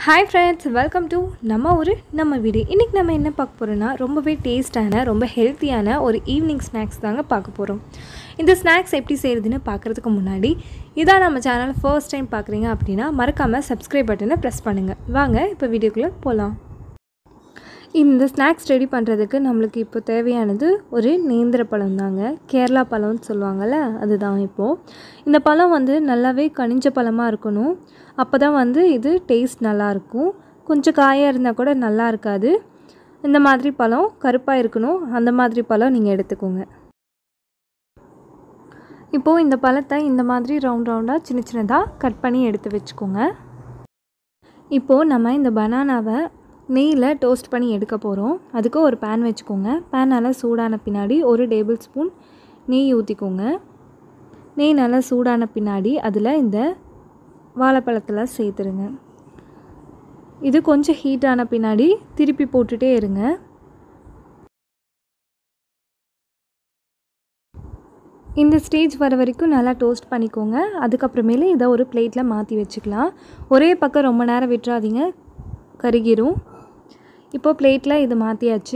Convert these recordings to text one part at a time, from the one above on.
hi friends welcome to நம்ம ஊர் நம்ம வீடு இன்றைக்கி நம்ம என்ன பார்க்க போகிறோன்னா ரொம்பவே டேஸ்டான ரொம்ப ஹெல்த்தியான ஒரு ஈவினிங் ஸ்நாக்ஸ் தாங்க பார்க்க போகிறோம் இந்த ஸ்நாக்ஸ் எப்படி செய்கிறதுன்னு பார்க்குறதுக்கு முன்னாடி இதான் நம்ம சேனல் ஃபர்ஸ்ட் டைம் பார்க்குறீங்க அப்படின்னா மறக்காமல் சப்ஸ்கிரைப் பட்டனை ப்ரெஸ் பண்ணுங்கள் வாங்க இப்போ வீடியோக்குள்ளே போகலாம் இந்த ஸ்நாக்ஸ் ரெடி பண்ணுறதுக்கு நம்மளுக்கு இப்போ தேவையானது ஒரு நேந்திர பழம் தாங்க கேரளா பழம்னு சொல்லுவாங்கள்ல அதுதான் இப்போது இந்த பழம் வந்து நல்லாவே கனிஞ்ச பழமாக இருக்கணும் அப்போ தான் வந்து இது டேஸ்ட் நல்லாயிருக்கும் கொஞ்சம் காயாக இருந்தால் கூட நல்லா இருக்காது இந்த மாதிரி பழம் கருப்பாக இருக்கணும் அந்த மாதிரி பழம் நீங்கள் எடுத்துக்கோங்க இப்போது இந்த பழத்தை இந்த மாதிரி ரவுண்ட் ரவுண்டாக சின்ன சின்னதாக கட் பண்ணி எடுத்து வச்சுக்கோங்க இப்போது நம்ம இந்த பனானாவை நெய்யில் டோஸ்ட் பண்ணி எடுக்க போகிறோம் அதுக்கு ஒரு பேன் வச்சுக்கோங்க பேன் நல்லா சூடான பின்னாடி ஒரு டேபிள் ஸ்பூன் நெய் ஊற்றிக்கோங்க நெய் நல்லா சூடான பின்னாடி அதில் இந்த வாழைப்பழத்தில் சேர்த்துருங்க இது கொஞ்சம் ஹீட் ஆன பின்னாடி திருப்பி போட்டுகிட்டே இருங்க இந்த ஸ்டேஜ் வர வரைக்கும் நல்லா டோஸ்ட் பண்ணிக்கோங்க அதுக்கப்புறமேலே இதை ஒரு பிளேட்டில் மாற்றி வச்சுக்கலாம் ஒரே பக்கம் ரொம்ப நேரம் விட்டுறாதீங்க கருகிரும் இப்போ பிளேட்டில் இது மாற்றியாச்சு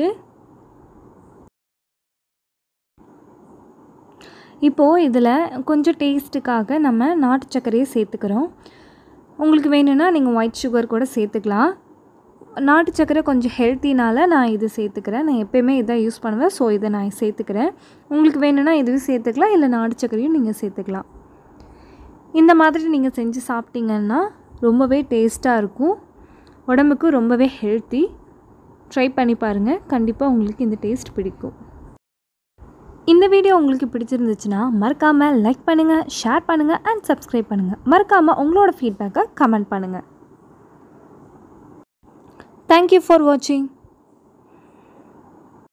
இப்போது இதில் கொஞ்சம் டேஸ்ட்டுக்காக நம்ம நாட்டு சர்க்கரையை சேர்த்துக்கிறோம் உங்களுக்கு வேணும்னா நீங்கள் ஒயிட் சுகர் கூட சேர்த்துக்கலாம் நாட்டு சர்க்கரை கொஞ்சம் ஹெல்த்தினால நான் இது சேர்த்துக்கிறேன் நான் எப்போயுமே இதை யூஸ் பண்ணுவேன் ஸோ இதை நான் சேர்த்துக்கிறேன் உங்களுக்கு வேணும்னா இதுவும் சேர்த்துக்கலாம் இல்லை நாட்டு சர்க்கரையும் நீங்கள் சேர்த்துக்கலாம் இந்த மாதிரி நீங்கள் செஞ்சு சாப்பிட்டீங்கன்னா ரொம்பவே டேஸ்ட்டாக இருக்கும் உடம்புக்கு ரொம்பவே ஹெல்த்தி ட்ரை பண்ணி பாருங்கள் கண்டிப்பாக உங்களுக்கு இந்த டேஸ்ட் பிடிக்கும் இந்த வீடியோ உங்களுக்கு பிடிச்சிருந்துச்சுன்னா மறக்காமல் லைக் பண்ணுங்கள் ஷேர் பண்ணுங்கள் அண்ட் சப்ஸ்கிரைப் பண்ணுங்கள் மறக்காமல் உங்களோட ஃபீட்பேக்கை கமெண்ட் பண்ணுங்கள் தேங்க்யூ ஃபார் வாட்சிங்